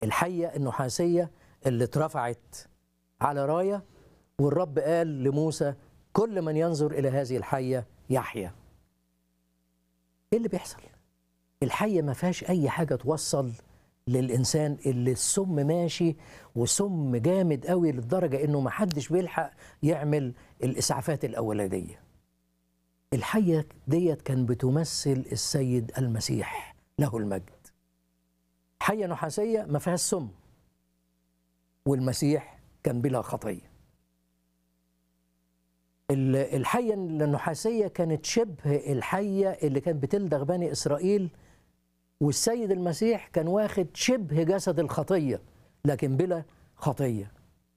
الحية النحاسية اللي اترفعت على راية والرب قال لموسى كل من ينظر إلى هذه الحية يحيا إيه اللي بيحصل؟ الحية ما فيهاش أي حاجة توصل للإنسان اللي السم ماشي وسم جامد قوي للدرجة إنه ما حدش بيلحق يعمل الإسعافات الأولانية الحية ديت كان بتمثل السيد المسيح له المجد حية نحاسية ما فيهاش سم والمسيح كان بلا خطية الحية النحاسية كانت شبه الحية اللي كانت بتلدغ بني إسرائيل والسيد المسيح كان واخد شبه جسد الخطية لكن بلا خطية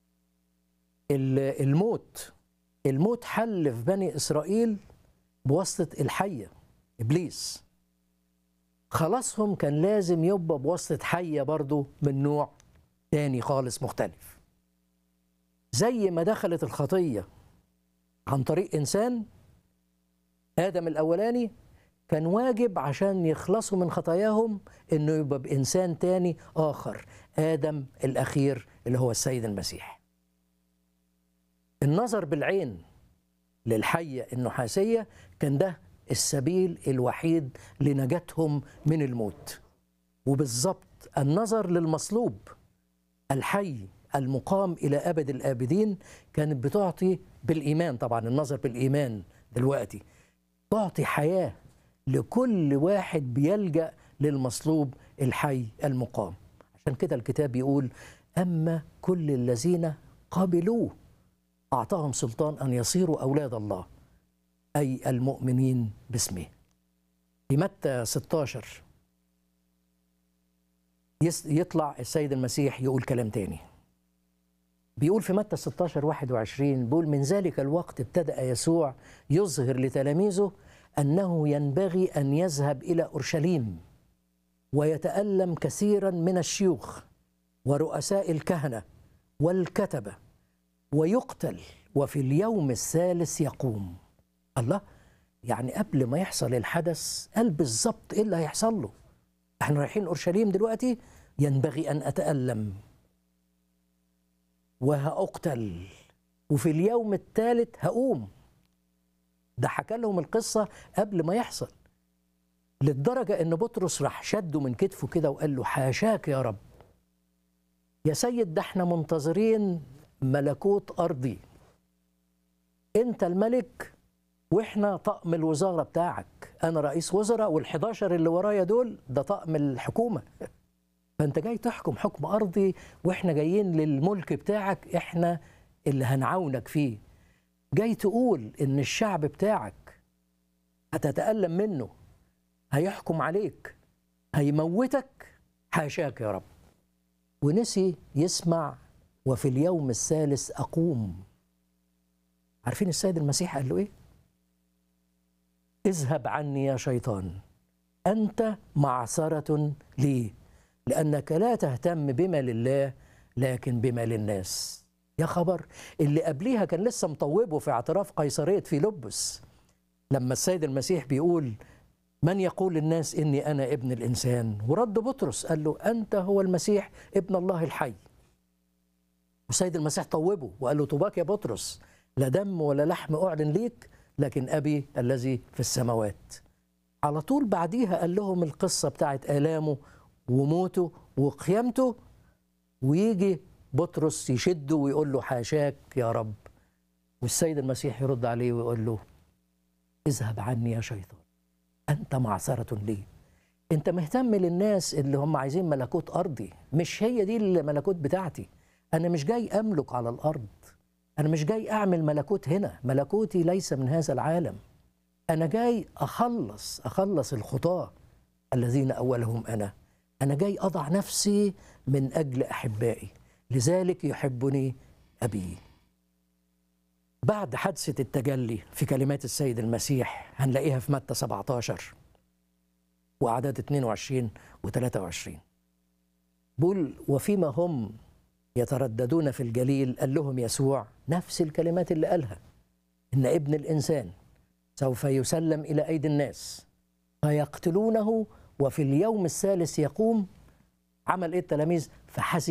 الموت الموت حل في بني إسرائيل بواسطة الحية إبليس خلاصهم كان لازم يبقى بواسطة حية برضو من نوع تاني خالص مختلف زي ما دخلت الخطية عن طريق إنسان آدم الأولاني كان واجب عشان يخلصوا من خطاياهم إنه يبقى بإنسان تاني آخر آدم الأخير اللي هو السيد المسيح النظر بالعين للحية النحاسية كان ده السبيل الوحيد لنجاتهم من الموت وبالضبط النظر للمصلوب الحي المقام إلى أبد الآبدين كانت بتعطي بالإيمان طبعا النظر بالإيمان دلوقتي تعطي حياة لكل واحد بيلجأ للمصلوب الحي المقام عشان كده الكتاب يقول أما كل الذين قبلوه أعطاهم سلطان أن يصيروا أولاد الله أي المؤمنين باسمه في متى 16 يطلع السيد المسيح يقول كلام تاني بيقول في متى 16 21 بيقول من ذلك الوقت ابتدأ يسوع يظهر لتلاميذه أنه ينبغي أن يذهب إلى أورشليم ويتألم كثيرا من الشيوخ ورؤساء الكهنة والكتبة ويقتل وفي اليوم الثالث يقوم الله يعني قبل ما يحصل الحدث قال بالظبط ايه اللي هيحصل له احنا رايحين اورشليم دلوقتي ينبغي ان اتالم وهاقتل وفي اليوم الثالث هقوم ده حكى لهم القصه قبل ما يحصل للدرجه ان بطرس راح شده من كتفه كده وقال له حاشاك يا رب يا سيد ده احنا منتظرين ملكوت ارضي انت الملك واحنا طقم الوزاره بتاعك انا رئيس وزراء وال11 اللي ورايا دول ده طقم الحكومه فانت جاي تحكم حكم ارضي واحنا جايين للملك بتاعك احنا اللي هنعاونك فيه جاي تقول ان الشعب بتاعك هتتألم منه هيحكم عليك هيموتك حاشاك يا رب ونسي يسمع وفي اليوم الثالث أقوم عارفين السيد المسيح قال له إيه؟ اذهب عني يا شيطان أنت معصرة لي لأنك لا تهتم بما لله لكن بما للناس يا خبر اللي قبليها كان لسه مطوبه في اعتراف قيصرية فيلبس لما السيد المسيح بيقول من يقول للناس إني أنا ابن الإنسان ورد بطرس قال له أنت هو المسيح ابن الله الحي والسيد المسيح طوبه وقال له طوباك يا بطرس لا دم ولا لحم أعلن ليك لكن أبي الذي في السماوات على طول بعديها قال لهم القصة بتاعت آلامه وموته وقيامته ويجي بطرس يشده ويقول له حاشاك يا رب والسيد المسيح يرد عليه ويقول له اذهب عني يا شيطان أنت معصرة لي أنت مهتم للناس اللي هم عايزين ملكوت أرضي مش هي دي الملكوت بتاعتي أنا مش جاي أملك على الأرض أنا مش جاي أعمل ملكوت هنا ملكوتي ليس من هذا العالم أنا جاي أخلص أخلص الخطاة الذين أولهم أنا أنا جاي أضع نفسي من أجل أحبائي لذلك يحبني أبي بعد حادثة التجلي في كلمات السيد المسيح هنلاقيها في متى 17 وأعداد 22 و 23 بقول وفيما هم يترددون في الجليل قال لهم يسوع نفس الكلمات اللي قالها إن ابن الإنسان سوف يسلم إلى أيدي الناس فيقتلونه وفي اليوم الثالث يقوم عمل ايه التلاميذ فحزن